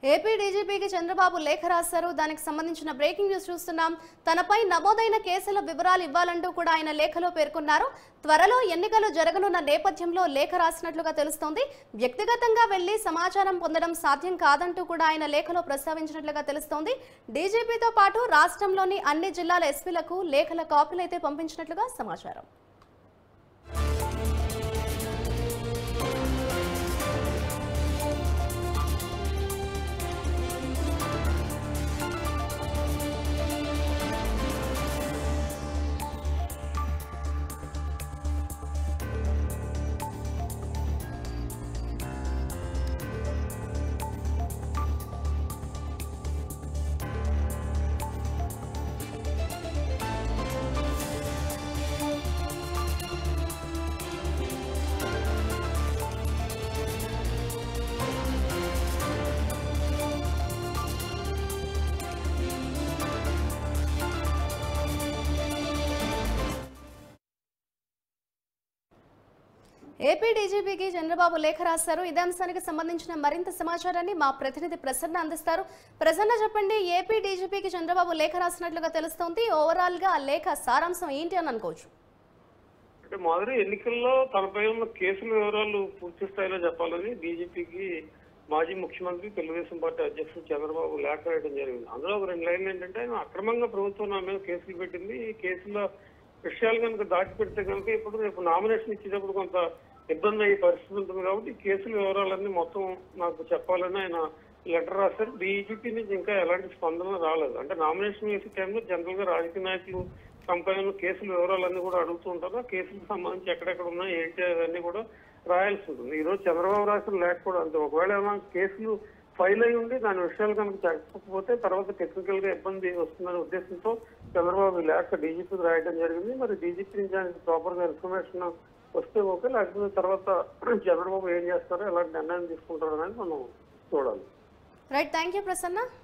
AP డీజీపీకి Chandrababu లేఖ రాశారు దానికి సంబంధించిన బ్రేకింగ్ న్యూస్ చూస్తున్నాం తనపై నమోదైన కేసుల వివరాలు ఇవ్వాలంటూ కూడా ఆయన లేఖలో పేర్కొన్నారు త్వరలో ఎన్నికలు జరగనున్న నేపథ్యంలో లేఖ రాసినట్లుగా తెలుస్తోంది వ్యక్తిగతంగా వెళ్లి సమాచారం పొందడం సాధ్యం కాదంటూ కూడా ఆయన లేఖలో ప్రస్తావించినట్లుగా తెలుస్తోంది డీజీపీతో పాటు రాష్ట్రంలోని అన్ని జిల్లాల ఎస్పీలకు లేఖల కాపీలు అయితే పంపించినట్లుగా సమాచారం ఏపీ డీజీపీకి చంద్రబాబు లేఖ రాశారు ఇదే అంశానికి సంబంధించిన మరింత సమాచారాన్ని మా ప్రతినిధి ప్రసన్న అందిస్తారు ప్రసన్న చెప్పండి ఏపీ డీజీపీకి చంద్రబాబు లేఖ రాసినట్లుగా తెలుస్తోంది ఓవరాల్ గా ఆ లేఖ సారాంశం ఏంటి అని అనుకోవచ్చు అంటే మొదటి ఎన్నికల్లో తనపై ఉన్న కేసుల వివరాలు పూర్తి స్థాయిలో చెప్పాలని డీజీపీకి మాజీ ముఖ్యమంత్రి తెలుగుదేశం పార్టీ అధ్యక్షుడు చంద్రబాబు లేఖ రాయడం జరిగింది అందులో ఒక రెండు లైన్లు ఏంటంటే ఆయన అక్రమంగా ప్రభుత్వం నా మీద కేసులు పెట్టింది ఈ కేసుల విషయాలు కనుక దాటి పెడితే కనుక ఇప్పుడు రేపు నామినేషన్ ఇచ్చేటప్పుడు కొంత ఇబ్బంది అయ్యే పరిస్థితి ఉంటుంది కాబట్టి ఈ కేసుల వివరాలన్నీ మొత్తం నాకు చెప్పాలని ఆయన లెటర్ రాశారు డీజీపీ నుంచి ఇంకా ఎలాంటి స్పందన రాలేదు అంటే నామినేషన్ వేసే టైంలో జనరల్ గా రాజకీయ నాయకులు కంపెనీలు కేసుల వివరాలన్నీ కూడా అడుగుతూ ఉంటారు ఆ కేసులకు సంబంధించి ఎక్కడెక్కడ ఉన్నాయి ఏంటి అవన్నీ కూడా రాయాల్సి ఉంటుంది ఈ రోజు చంద్రబాబు రాసిన లేఖ కూడా అంతే ఒకవేళ ఏమైనా కేసులు ఫైల్ అయి ఉండి దాని విషయాలు కనుక చెప్పకపోతే తర్వాత టెక్నికల్ గా ఇబ్బంది వస్తుందనే ఉద్దేశంతో చంద్రబాబు ఈ లేఖ డీజీపీకి రాయడం జరిగింది మరి డీజీపీ నుంచి ఆయనకి ప్రాపర్ గా ఇన్ఫర్మేషన్ వస్తే ఓకే లేకపోతే తర్వాత చంద్రబాబు ఏం చేస్తారో ఎలాంటి నిర్ణయం తీసుకుంటారో అనేది మనం చూడాలి రైట్ థ్యాంక్ యూ ప్రసన్న